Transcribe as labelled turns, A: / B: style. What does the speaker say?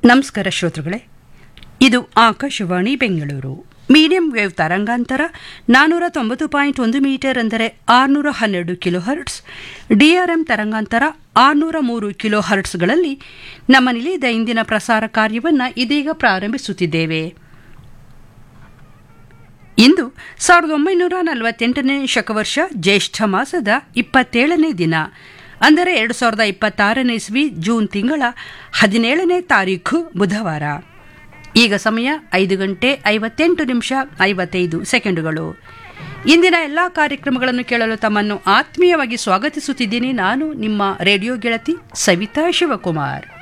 A: ನಮಸ್ಕಾರ ಶ್ರೋತೃಗಳೇ ಇದು ಆಕಾಶವಾಣಿ ಬೆಂಗಳೂರು ಮೀಡಿಯಂ ವೇವ್ ತರಂಗಾಂತರ ನಾನ್ನೂರ ತೊಂಬತ್ತು ಪಾಯಿಂಟ್ ಒಂದು ಮೀಟರ್ ಅಂದರೆ ಆರುನೂರ ಹನ್ನೆರಡು ಕಿಲೋ ಹರ್ಟ್ಸ್ ಡಿಆರ್ಎಂ ತರಂಗಾಂತರ ಆರುನೂರ ಮೂರು ಕಿಲೋ ಹರ್ಟ್ಸ್ಗಳಲ್ಲಿ ನಮ್ಮ ನಿಲಯದ ಇಂದಿನ ಪ್ರಸಾರ ಕಾರ್ಯವನ್ನು ಇದೀಗ ಪ್ರಾರಂಭಿಸುತ್ತಿದ್ದೇವೆ ಇಂದು ಸಾವಿರದ ಒಂಬೈನೂರ ನಲವತ್ತೆಂಟನೇ ಶಕವರ್ಷ ಜ್ಯೇಷ್ಠ ಮಾಸದ ಇಪ್ಪತ್ತೇಳನೇ ದಿನ ಅಂದರೆ ಎರಡು ಸಾವಿರದ ಇಪ್ಪತ್ತಾರನೇ ಇಸ್ವಿ ಜೂನ್ ತಿಂಗಳ ಹದಿನೇಳನೇ ತಾರೀಖು ಬುಧವಾರ ಈಗ ಸಮಯ ಐದು ಗಂಟೆ ಐವತ್ತೆಂಟು ನಿಮಿಷ ಐವತ್ತೈದು ಸೆಕೆಂಡುಗಳು ಇಂದಿನ ಎಲ್ಲ ಕಾರ್ಯಕ್ರಮಗಳನ್ನು ಕೇಳಲು ತಮ್ಮನ್ನು ಆತ್ಮೀಯವಾಗಿ ಸ್ವಾಗತಿಸುತ್ತಿದ್ದೀನಿ ನಾನು ನಿಮ್ಮ ರೇಡಿಯೋ ಗೆಳತಿ ಸವಿತಾ ಶಿವಕುಮಾರ್